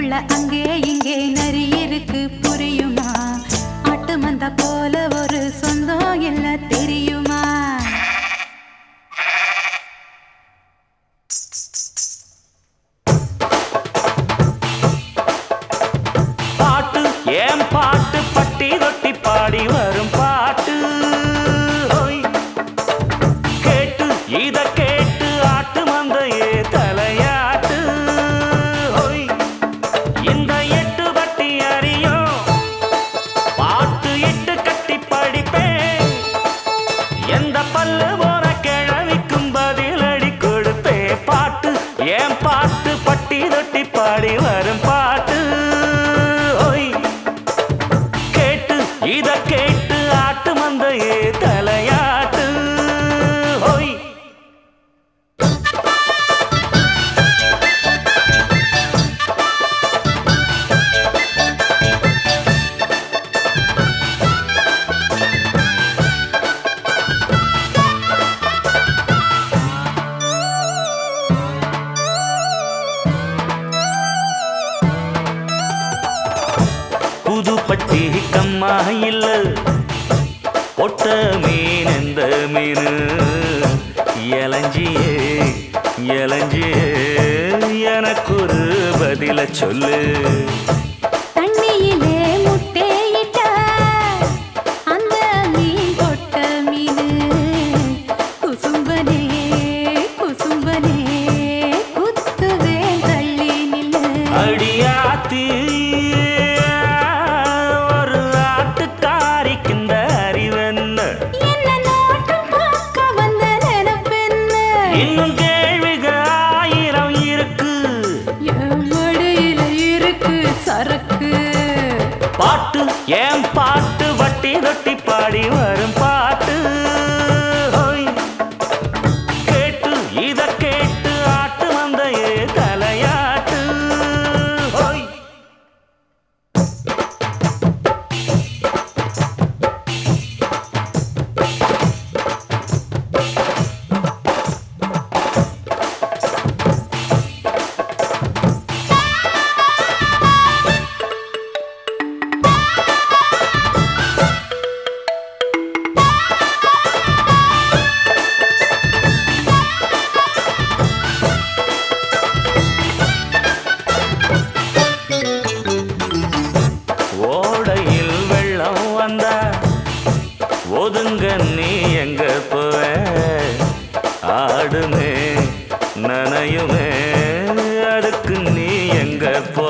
ஊருக்குள்ள அங்கே இங்கே நரி இருக்கு புரியுமா ஆட்டு மந்த போல ஒரு சொந்தம் எல்லாம் தெரியுமா பாட்டு ஏன் பாட்டு பட்டி தொட்டி பாடி வரும் பாட்டு ஹோய். கேட்டு இத கேட்டு ஆட்டு மந்தையே தலையாட்டு ஹோய். இந்த எட்டு பட்டி அறியும் பாட்டு இட்டு கட்டி படிப்பேன் எந்த பல்லு போன கிழவிக்கும் பதிலடி கொடுப்பே பாட்டு ஏன் பாட்டு பட்டி தொட்டி பாடி வரும் பாட்டு ஓய் கேட்டு இத கேட்டு ஆட்டு மந்தையே தலையாட்டு ஓய் புதுப்பட்டி கம்மா இல்ல பொட்ட மீன் எந்த மீன் இளஞ்சியே இளஞ்சியே எனக்கு ஒரு பதில சொல்லு தண்ணியிலே முட்டையிட்டா அந்த மீன் கொட்ட மீனு குசும்பனே குசும்பனே குத்துவேன் தள்ளி நில்லு அடியாத்தி ஒரு ஆட்டுக்காரிக்கு இந்த அறிவென்ன என்ன நோட்டம் பார்க்க வந்த நினைப்பென்ன இன்னும் கேள்விகள் ஆயிரம் இருக்கு என் மடியில இருக்கு சரக்கு பாட்டு ஏன் பாட்டு வட்டி தொட்டி பாடி வரும் பாட்டு ஹோய். கேட்டு இத கேட்டு ஆட்டு வந்தையே தலையாட்டு ஹோய். ஓடையில் வெள்ளம் வந்தா ஒதுங்க நீ எங்க போவ ஆடுமே நனையுமே அதுக்கு நீ எங்க போ